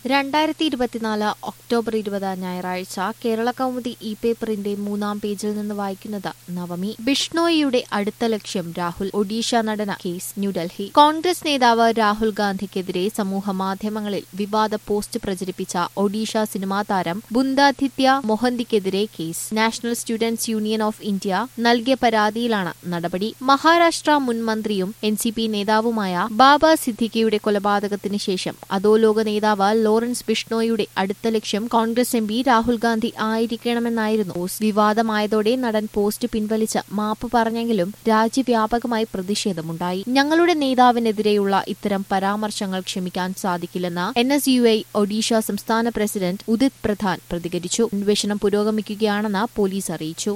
രണ്ടായിരത്തി ഇരുപത്തിനാല് ഒക്ടോബർ ഇരുപത് ഞായറാഴ്ച കേരള കൗമുദി ഇ പേപ്പറിന്റെ മൂന്നാം പേജിൽ നിന്ന് വായിക്കുന്നത് നവമി ബിഷ്ണോയിയുടെ അടുത്ത ലക്ഷ്യം രാഹുൽ ഒഡീഷ നടന കേസ് ന്യൂഡൽഹി കോൺഗ്രസ് നേതാവ് രാഹുൽ ഗാന്ധിക്കെതിരെ സമൂഹ മാധ്യമങ്ങളിൽ വിവാദ പോസ്റ്റ് പ്രചരിപ്പിച്ച ഒഡീഷ സിനിമാ താരം ബുന്ദാദിത്യ മൊഹന്തിക്കെതിരെ case national students union of India നൽകിയ പരാതിയിലാണ് നടപടി മഹാരാഷ്ട്ര മുൻ മന്ത്രിയും എൻ സി പി നേതാവുമായ ബാബ സിദ്ദിഖിയുടെ കൊലപാതകത്തിന് ശേഷം അധോലോക നേതാവ് ലോറൻസ് ബിഷ്ണോയുടെ അടുത്ത ലക്ഷ്യം കോൺഗ്രസ് എം പി രാഹുൽ ഗാന്ധി ആയിരിക്കണമെന്നായിരുന്നു പോസ്റ്റ് വിവാദമായതോടെ നടൻ പോസ്റ്റ് പിൻവലിച്ച് മാപ്പ് പറഞ്ഞെങ്കിലും രാജ്യവ്യാപകമായി പ്രതിഷേധമുണ്ടായി ഞങ്ങളുടെ നേതാവിനെതിരെയുള്ള ഇത്തരം പരാമർശങ്ങൾ ക്ഷമിക്കാൻ സാധിക്കില്ലെന്ന് N S U I Odisha സംസ്ഥാന പ്രസിഡന്റ് ഉദിത് പ്രധാൻ പ്രതികരിച്ചു അന്വേഷണം പുരോഗമിക്കുകയാണെന്ന് പോലീസ് അറിയിച്ചു